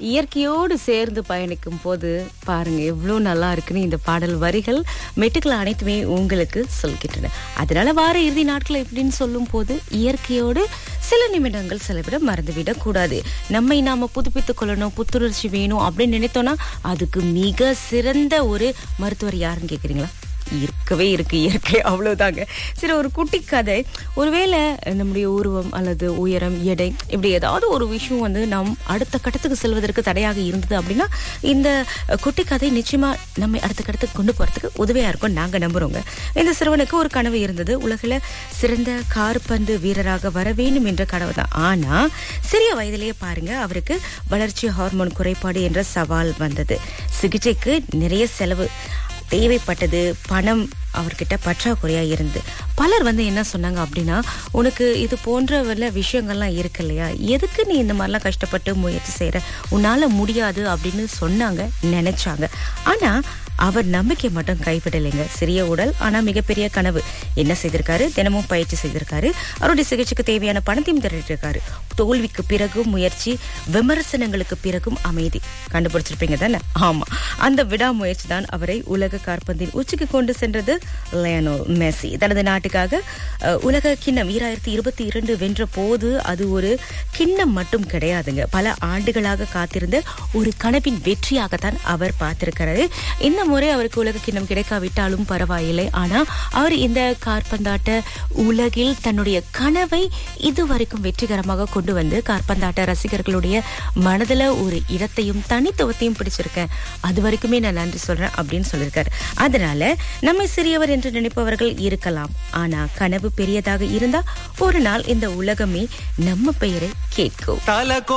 இயற்கையோடு சேர்ந்து பயணிக்கும் போது பாருங்க எவ்வளவு நல்லா இருக்குன்னு இந்த பாடல் வரிகள் மெட்டுக்கள் அனைத்துமே உங்களுக்கு சொல்கின்றன அதனால வார இறுதி நாட்கள் எப்படின்னு சொல்லும் போது இயற்கையோடு சில நிமிடங்கள் செலவிட மறந்துவிடக் கூடாது நம்மை நாம புதுப்பித்துக் கொள்ளணும் புத்துணர்ச்சி வேணும் அப்படின்னு நினைத்தோம்னா அதுக்கு மிக சிறந்த ஒரு மருத்துவர் யாருன்னு கேக்குறீங்களா இருக்கவே இருக்கு இயற்கை அவ்வளவுதாங்க சரி ஒரு குட்டி கதை ஒருவேளை நம்முடைய உருவம் அல்லது உயரம் எடை இப்படி ஏதாவது ஒரு விஷயம் வந்து நம் அடுத்த கட்டத்துக்கு செல்வதற்கு தடையாக இருந்தது அப்படின்னா இந்த குட்டி கதை நிச்சயமா நம்ம அடுத்த கட்டத்துக்கு கொண்டு போறதுக்கு உதவியா இருக்கும் நாங்க நம்புறோங்க இந்த சிறுவனுக்கு ஒரு கனவு இருந்தது உலகில சிறந்த கார்பந்து வீரராக வர வேண்டும் என்ற கனவு தான் ஆனா சிறிய வயதிலேயே பாருங்க அவருக்கு வளர்ச்சி ஹார்மோன் குறைபாடு என்ற சவால் வந்தது சிகிச்சைக்கு நிறைய செலவு தேவைப்பட்டது பணம் அவர்கிட்ட பற்றாக்குறையா இருந்து பலர் வந்து என்ன சொன்னாங்க அப்படின்னா உனக்கு இது போன்ற வல்ல விஷயங்கள்லாம் இருக்கு இல்லையா எதுக்கு நீ இந்த மாதிரிலாம் கஷ்டப்பட்டு முயற்சி செய்யற உன்னால முடியாது அப்படின்னு சொன்னாங்க நினைச்சாங்க ஆனா அவர் நம்பிக்கை மட்டும் கைவிடலைங்க சிறிய உடல் ஆனா மிகப்பெரிய கனவு என்ன செய்திருக்காரு தினமும் பயிற்சி செய்திருக்காரு அவருடைய சிகிச்சைக்கு தேவையான பணத்தையும் திரட்டிருக்காரு தோல்விக்கு பிறகும் முயற்சி விமர்சனங்களுக்கு பிறகும் அமைதி கண்டுபிடிச்சிருப்பீங்க தானே ஆமா அந்த விடாமுயற்சி தான் அவரை உலக காற்பந்தின் உச்சிக்கு கொண்டு சென்றது லயனோ மெஸ்ஸி தனது நாட்டுக்காக அஹ், உலக கிண்ணம் ஈராயிரத்தி இருபத்தி இரண்டு வென்ற போது அது ஒரு கிண்ணம் மட்டும் கிடையாதுங்க பல ஆண்டுகளாக காத்திருந்த ஒரு கனவின் வெற்றியாகத்தான் அவர் பார்த்திருக்கிறாரு இந்த முறை அவருக்கு உலக கிண்ணம் கிடைக்காவிட்டாலும் பரவாயில்லை ஆனா அவர் இந்த காற்பந்தாட்ட உலகில் தன்னுடைய கனவை இதுவரைக்கும் வெற்றிகரமாக கொண்டு வந்து காற்பந்தாட்ட ரசிகர்களுடைய மனதுல ஒரு இடத்தையும் தனித்துவத்தையும் பிடிச்சிருக்கேன் அது வரைக்குமே நான் நன்றி சொல்றேன் அப்படின்னு சொல்லியிருக்காரு அதனால நம்மை சிறியவர் என்று நினைப்பவர்கள் இருக்கலாம் ஆனா கனவு பெரியதாக இருந்தா ஒரு நாள் இந்த உலகமே நம்ம பெயரை கேட்கும் தல